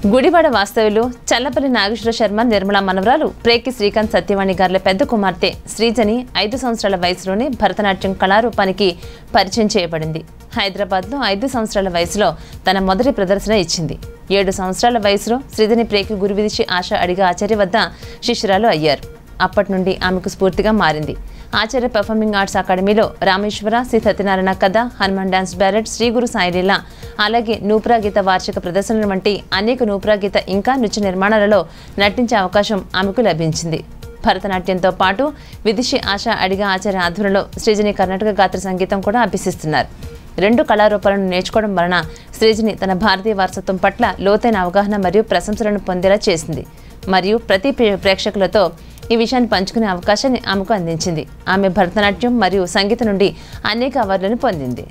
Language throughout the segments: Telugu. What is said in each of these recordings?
గుడివాడ వాస్తవ్యులు చల్లపల్లి నాగేశ్వర శర్మ నిర్మల మనవరాలు ప్రేకి శ్రీకాంత్ సత్యవాణి గారుల పెద్ద కుమార్తె శ్రీజని ఐదు సంవత్సరాల వయసులోనే భరతనాట్యం కళారూపానికి పరిచయం చేయబడింది హైదరాబాద్లో ఐదు సంవత్సరాల వయసులో తన మొదటి ప్రదర్శన ఇచ్చింది ఏడు సంవత్సరాల వయసులో శ్రీజని ప్రేకి గురు విదిచి ఆశ అడిగా ఆచార్య వద్ద శిష్యురాలు అయ్యారు అప్పటి నుండి ఆమెకు స్ఫూర్తిగా మారింది ఆచార్య పర్ఫార్మింగ్ ఆర్ట్స్ అకాడమీలో రామేశ్వర శ్రీ సత్యనారాయణ కథ హనుమాన్ డాన్స్ బ్యారెట్ శ్రీ గురు సాయిలీల అలాగే నూపురా గీత వార్షిక ప్రదర్శనలు వంటి అనేక నూపురా గీత ఇంకా నృత్య నిర్మాణాలలో నటించే అవకాశం ఆమెకు లభించింది భరతనాట్యంతో పాటు విదిషి ఆశ అడిగా ఆచార్య ఆధ్వర్యంలో శ్రీజని కర్ణాటక గాత్ర సంగీతం కూడా అభ్యసిస్తున్నారు రెండు కళారూపాలను నేర్చుకోవడం వలన శ్రీజని తన భారతీయ వారసత్వం పట్ల లోతైన అవగాహన మరియు ప్రశంసలను పొందేలా చేసింది మరియు ప్రతి ప్రే- ప్రేక్షకులతో ఈ విషయాన్ని పంచుకునే అవకాశాన్ని ఆమెకు అందించింది ఆమె భరతనాట్యం మరియు సంగీతం నుండి అనేక అవార్డులను పొందింది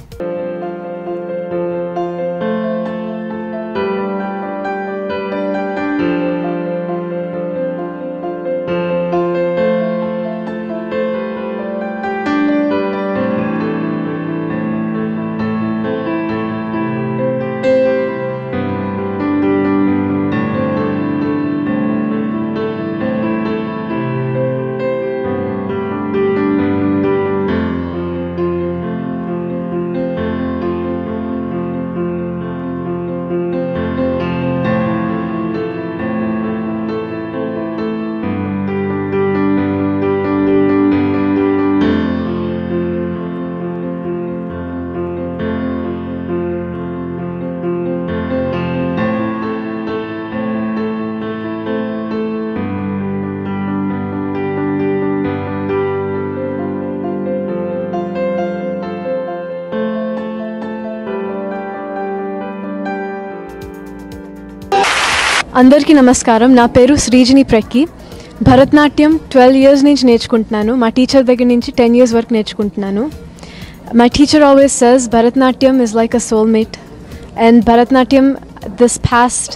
అందరికీ నమస్కారం నా పేరు శ్రీజని ప్రక్కి భరతనాట్యం ట్వెల్వ్ ఇయర్స్ నుంచి నేర్చుకుంటున్నాను మా టీచర్ దగ్గర నుంచి టెన్ ఇయర్స్ వరకు నేర్చుకుంటున్నాను my teacher always says Bharatanatyam is like a soulmate and Bharatanatyam this past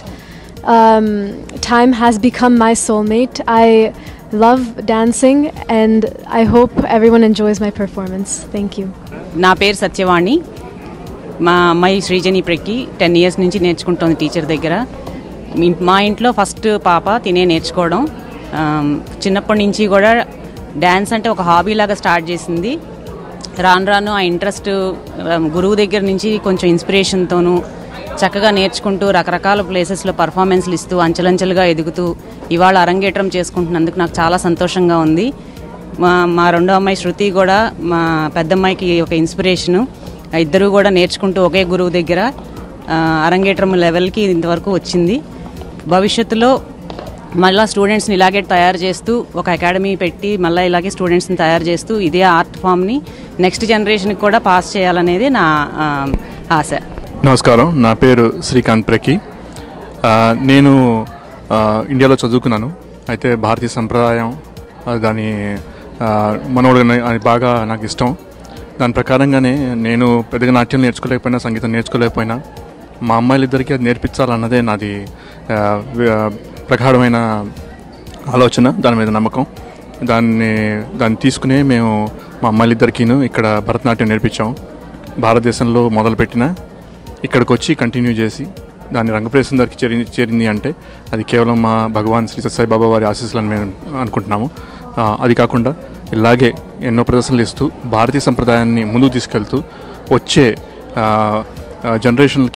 time has become my soulmate. I love dancing and I hope everyone enjoys my performance. Thank you. నా పేరు సత్యవాణి మా అమ్మాయి శ్రీజని ప్రక్కి టెన్ ఇయర్స్ నుంచి నేర్చుకుంటోంది టీచర్ దగ్గర మీ- మా ఇంట్లో ఫస్ట్ పాప తినే నేర్చుకోవడం ఆమ్, చిన్నప్పటి నుంచి కూడా డ్యాన్స్ అంటే ఒక హాబీ లాగా స్టార్ట్ చేసింది రాను రాను ఆ ఇంట్రెస్ట్ ఆమ్, గురువు దగ్గర నుంచి కొంచెం ఇన్స్పిరేషన్తోనూ చక్కగా నేర్చుకుంటూ రకరకాల ప్లేసెస్లో పర్ఫార్మెన్స్లు ఇస్తూ అంచెలంచెలుగా ఎదుగుతూ ఇవాళ అరంగేట్రం చేసుకుంటున్నందుకు నాకు చాలా సంతోషంగా ఉంది మా మా రెండో అమ్మాయి శృతి కూడా మా పెద్దమ్మాయికి ఒక ఇన్స్పిరేషను ఇద్దరు కూడా నేర్చుకుంటూ ఒకే గురువు దగ్గర ఆ, అరంగేట్రం లెవెల్కి ఇంతవరకు వచ్చింది భవిష్యత్తులో మళ్ళీ స్టూడెంట్స్ని ఇలాగే తయారు చేస్తూ ఒక అకాడమీ పెట్టి మళ్ళీ ఇలాగే స్టూడెంట్స్ని తయారు చేస్తూ ఇదే ఆర్ట్ ఫామ్ని నెక్స్ట్ జనరేషన్కి కూడా పాస్ చేయాలనేది నా ఆ, ఆశ నమస్కారం నా పేరు శ్రీకాంత్ ప్రకి ఆ, నేను ఆ, ఇండియాలో చదువుకున్నాను అయితే భారతీయ సంప్రదాయం ఆ, దాని ఆ, మనోడు అని అది బాగా నాకు ఇష్టం దాని ప్రకారంగానే నేను పెద్దగా నాట్యం నేర్చుకోలేకపోయినా సంగీతం నేర్చుకోలేకపోయినా మా అమ్మాయిలిద్దరికీ అది నేర్పించాలన్నదే నాది ఆ, వి- ఆ, ప్రగాఢమైన ఆలోచన దాని మీద నమ్మకం దాన్ని దాన్ని తీసుకునే మేము మా అమ్మాయిలిద్దరికీను ఇక్కడ భరతనాట్యం నేర్పించాం భారతదేశంలో మొదలుపెట్టిన ఇక్కడికి వచ్చి కంటిన్యూ చేసి దాన్ని రంగప్రవేశం దగ్గరికి చేరి చేరింది అంటే అది కేవలం మా భగవాన్ శ్రీ సత్సాయి బాబా వారి ఆశీస్సులను మేము అనుకుంటున్నాము ఆ, అది కాకుండా ఇలాగే ఎన్నో ప్రదర్శనలు ఇస్తూ భారతీయ సంప్రదాయాన్ని ముందుకు తీసుకెళ్తూ వచ్చే జనరేషన్కి